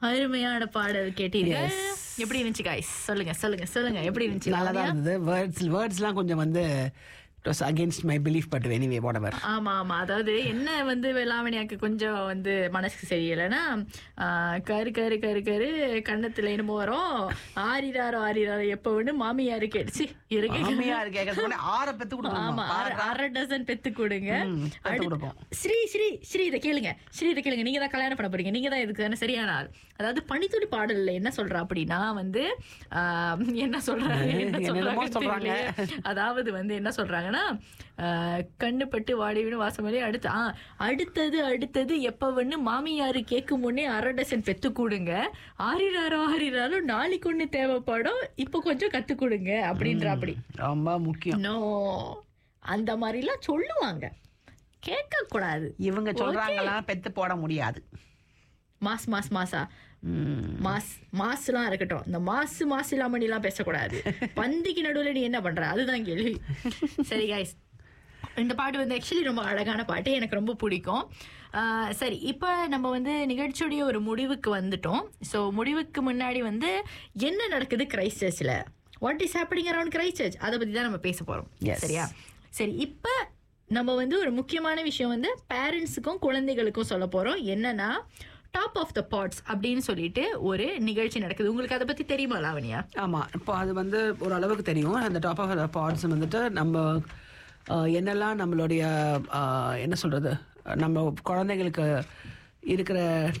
அருமையான பாடல் கேட்டீங்க Yes. எப்படி இருந்துச்சு காய்ஸ் சொல்லுங்க சொல்லுங்க சொல்லுங்க எப்படி இருந்துச்சு நல்லா தான் இருந்தது வேர்ட்ஸ் வேர்ட்ஸ்லாம் கொஞ்சம் வந்து it was against my belief but anyway whatever ஆமா ஆமா அதாவது என்ன வந்து வெள்ளாமணியாக்கு கொஞ்சம் வந்து மனசுக்கு சரியில்லைன்னா ஆஹ், கரு கரு கரு கரு கண்ணத்துல என்னமோ வரும் ஆரிராரோ ஆரிராரோ எப்ப ஒண்ணு மாமியாரு கேடுச்சு இருக்கு மாமியார் கேட்கறதுக்கு முன்னாடி ஆற பெத்து ஆமா கொடுக்கணும் அரை- அரை டசன் பெத்து கொடுங்க ம், பெத்து அடுத்து- கொடுப்போம். ஸ்ரீ ஸ்ரீ ஸ்ரீ இதை கேளுங்க ஸ்ரீ இதை கேளுங்க நீங்க தான் கல்யாணம் பண்ண போறீங்க நீங்க தான் இதுக்கு சரியான ஆள் அதாவது பனித்துளி பாடல்ல என்ன சொல்றா அப்படின்னா வந்து ஆஹ், என்ன சொல்றாங்க என்ன என்னென்னமோ சொல்றாங்கன்னு சொல்றாங்க. தெரியலையே. அதாவது வந்து என்ன சொல்றாங்கன்னா ஆஹ், கண்ணு பட்டு வாடிவிடும் வாசமலே அடுத்து ஆ, அடுத்தது அடுத்தது எப்ப வந்து மாமியாரு கேட்கும் முன்னே அரை டசன் பெத்து கொடுங்க ஆறிராரோ ஆறிராரோ நாளைக்கு ஒண்ணு தேவைப்படும் இப்போ கொஞ்சம் கத்து கொடுங்க அப்படின்ற அப்படி ரொம்ப முக்கியம் நோ அந்த மாதிரிலாம் சொல்லுவாங்க கேட்க கூடாது இவங்க சொல்றாங்கலாம் பெத்து போட முடியாது மாஸ் மாஸ் மாசா ம். மாஸ் மாஸ்லாம் இருக்கட்டும் இந்த மாசு மாசு இல்லாமணிலாம் பேசக்கூடாது பந்திக்கு நடுவில் நீ என்ன பண்ற அதுதான் கேள்வி சரி கைஸ் இந்த பாட்டு வந்து ஆக்சுவலி ரொம்ப அழகான பாட்டு எனக்கு ரொம்ப பிடிக்கும் ஆஹ் சரி இப்போ நம்ம வந்து நிகழ்ச்சியுடைய ஒரு முடிவுக்கு வந்துட்டோம் ஸோ முடிவுக்கு முன்னாடி வந்து என்ன நடக்குது கிரைஸ்ட் சர்ச்சில் what is happening around Christ church அதை பற்றி தான் நம்ம பேச போகிறோம் Yes. சரியா சரி இப்போ நம்ம வந்து ஒரு முக்கியமான விஷயம் வந்து பேரண்ட்ஸுக்கும் குழந்தைகளுக்கும் சொல்ல போகிறோம் என்னன்னா டாப் ஆஃப் த பாட்ஸ் அப்படின்னு சொல்லிட்டு ஒரு நிகழ்ச்சி நடக்குது உங்களுக்கு அதை பற்றி தெரியுமா லாவணியா ஆமா இப்போ அது வந்து ஒரு அளவுக்கு தெரியும் அந்த டாப் ஆஃப் பாட்ஸ் வந்துட்டு நம்ம அஹ், என்னெல்லாம் நம்மளுடைய அஹ், என்ன சொல்றது நம்ம குழந்தைங்களுக்கு இருக்கிற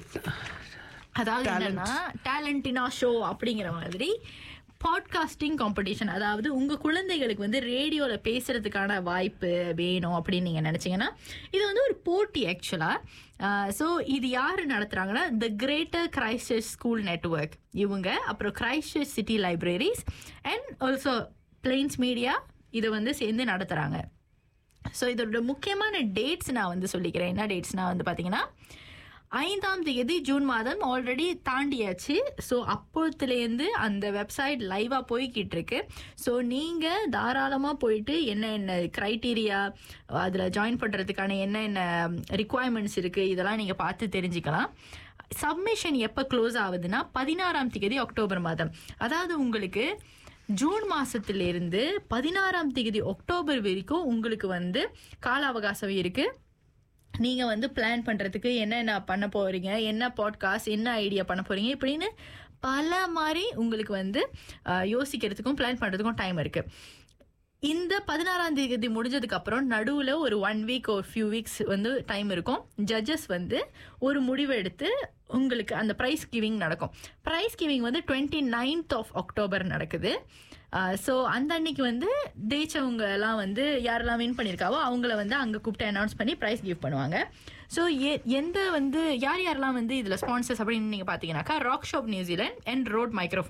அதாவது என்னன்னா டேலண்டினா ஷோ அப்படிங்கிற மாதிரி பாட்காஸ்டிங் காம்படிஷன் அதாவது உங்க குழந்தைகளுக்கு வந்து ரேடியோல பேசுறதுக்கான வாய்ப்பு வேணும் அப்படின்னு நீங்க நினைச்சீங்கன்னா இது வந்து ஒரு போட்டி ஆக்சுவலா ஸோ இது யாரு நடத்துறாங்கன்னா the Greater Christchurch school network இவங்க அப்புறம் Christchurch city libraries and also Plains Media இதை வந்து சேர்ந்து நடத்துறாங்க ஸோ இதோட முக்கியமான டேட்ஸ் நான் வந்து சொல்லிக்கிறேன் என்ன டேட்ஸ்னா வந்து பார்த்தீங்கன்னா ஐந்தாம் தேதி ஜூன் மாதம் ஆல்ரெடி தாண்டியாச்சு ஸோ அப்போத்துலேருந்து அந்த வெப்சைட் லைவாக போய்கிட்டு இருக்கு ஸோ நீங்கள் தாராளமாக போயிட்டு என்ன என்ன க்ரைட்டீரியா அதில் ஜாயின் பண்ணுறதுக்கான என்ன என்ன ரிக்குவயர்மெண்ட்ஸ் இருக்குது இதெல்லாம் நீங்கள் பார்த்து தெரிஞ்சுக்கலாம் சப்மிஷன் எப்போ க்ளோஸ் ஆகுதுன்னா பதினாறாம் தேதி அக்டோபர் மாதம் அதாவது உங்களுக்கு ஜூன் மாசத்திலிருந்து பதினாறாம் தேதி அக்டோபர் வரைக்கும் உங்களுக்கு வந்து கால அவகாசம் இருக்கு நீங்க வந்து பிளான் பண்றதுக்கு என்னென்ன பண்ண போறீங்க என்ன பாட்காஸ்ட் என்ன ஐடியா பண்ண போறீங்க இப்படின்னு பல மாதிரி உங்களுக்கு வந்து அஹ், யோசிக்கிறதுக்கும் பிளான் பண்றதுக்கும் டைம் இருக்கு இந்த பதினாறாம் தேதி முடிஞ்சதுக்கு அப்புறம் நடுவில் ஒரு ஒன் வீக் ஒரு ஃபியூ வீக்ஸ் வந்து டைம் இருக்கும் ஜட்ஜஸ் வந்து ஒரு முடிவு எடுத்து உங்களுக்கு அந்த ப்ரைஸ் கிவிங் நடக்கும் ப்ரைஸ் கிவிங் வந்து டுவெண்ட்டி நைன்த் ஆஃப் அக்டோபர் நடக்குது ஸோ அந்த அன்னைக்கு வந்து ஜெயிச்சவங்க எல்லாம் வந்து யாரெல்லாம் வின் பண்ணியிருக்காவோ அவங்கள வந்து அங்கே கூப்பிட்டு அனௌன்ஸ் பண்ணி ப்ரைஸ் கிவ் பண்ணுவாங்க ஸோ எந்த வந்து யார் யாரெல்லாம் வந்து இதில் ஸ்பான்சர்ஸ் அப்படின்னு நீங்கள் பார்த்தீங்கன்னாக்கா Rock Shop New Zealand and Rode microphone